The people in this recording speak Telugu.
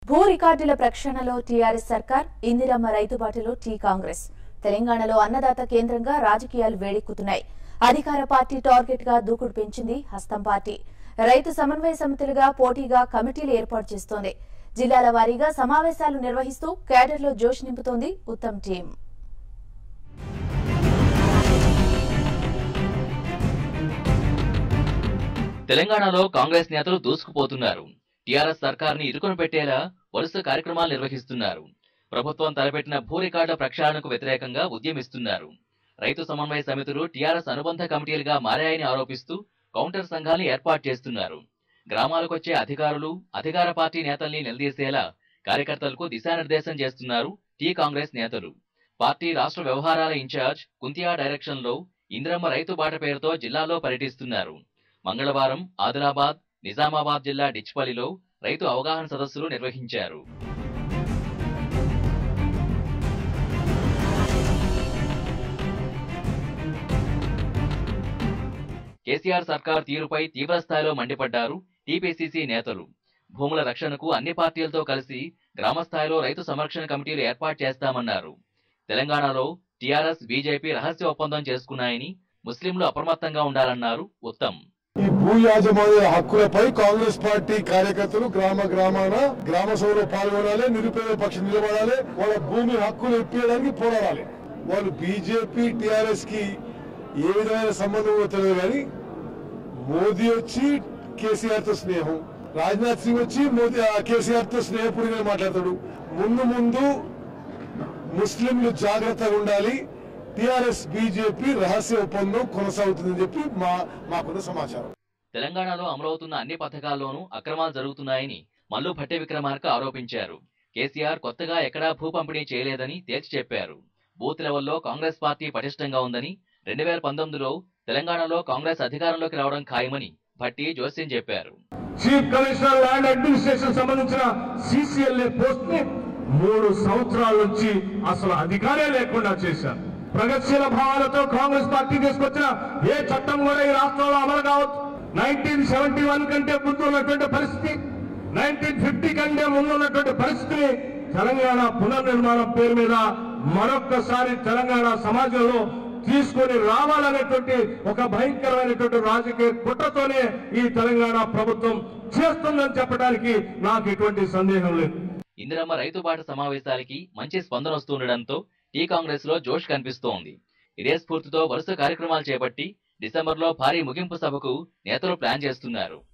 భూ రికార్డుల ప్రక్షాళనలో టీఆర్ఎస్ సర్కార్ ఇందిరమ్మ రైతు బాటలో టీ కాంగ్రెస్ తెలంగాణలో అన్నదాత కేంద్రంగా రాజకీయాలు వేడెక్కుతున్నాయి అధికార పార్టీ టార్గెట్ గా దూకుడు పెంచింది హస్తం పార్టీ రైతు సమన్వయ సమితులుగా పోటీగా కమిటీలు ఏర్పాటు చేస్తోంది జిల్లాల వారీగా సమావేశాలు నిర్వహిస్తూ కేడర్లో జోష్ నింపుతోంది ఉత్తమ్ టీం తెలంగాణలో కాంగ్రెస్ నేతలు దూసుకుపోతున్నారు టీఆర్ఎస్ సర్కార్ని ఇరుకున పెట్టేలా వరుస కార్యక్రమాలు నిర్వహిస్తున్నారు ప్రభుత్వం తలపెట్టిన భూ రికార్డుల ప్రక్షాళనకు వ్యతిరేకంగా ఉద్యమిస్తున్నారు రైతు సమన్వయ సమితులు టీఆర్ఎస్ అనుబంధ కమిటీలుగా మారాయని ఆరోపిస్తూ కౌంటర్ సంఘాలను ఏర్పాటు చేస్తున్నారు గ్రామాలకొచ్చే అధికారులు అధికార పార్టీ నేతల్ని నిలదీసేలా కార్యకర్తలకు దిశానిర్దేశం చేస్తున్నారు టీ కాంగ్రెస్ నేతలు పార్టీ రాష్ట్ర వ్యవహారాల ఇన్ఛార్జ్ కుంతియా డైరెక్షన్ లో ఇంద్రమ్మ రైతు బాట పేరుతో జిల్లాలో పర్యటిస్తున్నారు మంగళవారం ఆదిలాబాద్ నిజామాబాద్ జిల్లా డిచ్పల్లిలో రైతు అవగాహన సదస్సులు నిర్వహించారు కేసీఆర్ సర్కార్ తీరుపై తీవ్ర స్థాయిలో మండిపడ్డారు టీపీసీసీ నేతలు భూముల రక్షణకు అన్ని పార్టీలతో కలిసి గ్రామ స్థాయిలో రైతు సంరక్షణ కమిటీలు ఏర్పాటు చేస్తామన్నారు తెలంగాణలో టీఆర్ఎస్ బీజేపీ రహస్య ఒప్పందం చేసుకున్నాయని ముస్లింలు అప్రమత్తంగా ఉండాలన్నారు ఉత్తమ్ ఈ భూ యాజమాన్య హక్కులపై కాంగ్రెస్ పార్టీ కార్యకర్తలు గ్రామ గ్రామాన గ్రామ సభలో పాల్గొనాలి నిరుపేద పక్షం నిలబడాలి వాళ్ళ భూమి హక్కులు ఇప్పించడానికి పోరాడాలి వాళ్ళు బీజేపీ టిఆర్ఎస్ కి ఏ విధమైన సంబంధం ఉందో తెలియదు కానీ మోదీ వచ్చి కేసీఆర్ తో స్నేహం రాజ్నాథ్ సింగ్ వచ్చి మోదీ కేసీఆర్ తో స్నేహపూర్వకంగా మాట్లాడతాడు ముందు ముందు ముస్లింలు జాగ్రత్తగా ఉండాలి టిఆర్ఎస్ బీజేపీ రహస్య ఒప్పందం కొనసాగుతుందని చెప్పి మా మాకున్న సమాచారం తెలంగాణలో అమలవుతున్న అన్ని పథకాల్లోనూ అక్రమాలు జరుగుతున్నాయని మల్లు భట్టి విక్రమార్క ఆరోపించారు కేసీఆర్ కొత్తగా ఎక్కడా భూ పంపిణీ చేయలేదని తేల్చి చెప్పారు బూత్ లెవెల్లో కాంగ్రెస్ పార్టీ పటిష్టంగా ఉందని రెండు వేల పంతొమ్మిదిలో తెలంగాణలో కాంగ్రెస్ అధికారంలోకి రావడం ఖాయమని భట్టి జోస్యం చెప్పారు చీఫ్ కమిషనర్ ల్యాండ్ అడ్మినిస్ట్రేషన్ సంబంధించిన సిసిఎల్ఏ పోస్ట్ ని మూడు సంవత్సరాల నుంచి అసలు అధికారే లేకుండా చేశారు ప్రగతిశీల భావాలతో కాంగ్రెస్ పార్టీ తీసుకొచ్చిన ఏ చట్టం కూడా ఈ రాష్ట్రంలో అమలు కావచ్చు నైన్టీన్ సెవెంటీ వన్ కంటే ముందు ఉన్నటువంటి పరిస్థితి నైన్టీన్ ఫిఫ్టీ కంటే ముందు ఉన్నటువంటి పరిస్థితిని తెలంగాణ పునర్నిర్మాణం పేరు మీద మరొక్కసారి తెలంగాణ సమాజంలో తీసుకొని రావాలనేటువంటి ఒక భయంకరమైనటువంటి రాజకీయ కుట్రతోనే ఈ తెలంగాణ ప్రభుత్వం చేస్తుందని చెప్పడానికి నాకు ఎటువంటి సందేహం లేదు ఇందిరమ్మ రైతు బాట సమావేశాలకి మంచి స్పందన వస్తుండటంతో టీ కాంగ్రెస్ లో జోష్ కనిపిస్తోంది ఇదే స్ఫూర్తితో వరుస కార్యక్రమాలు చేపట్టి డిసెంబర్లో భారీ ముగింపు సభకు నేతలు ప్లాన్ చేస్తున్నారు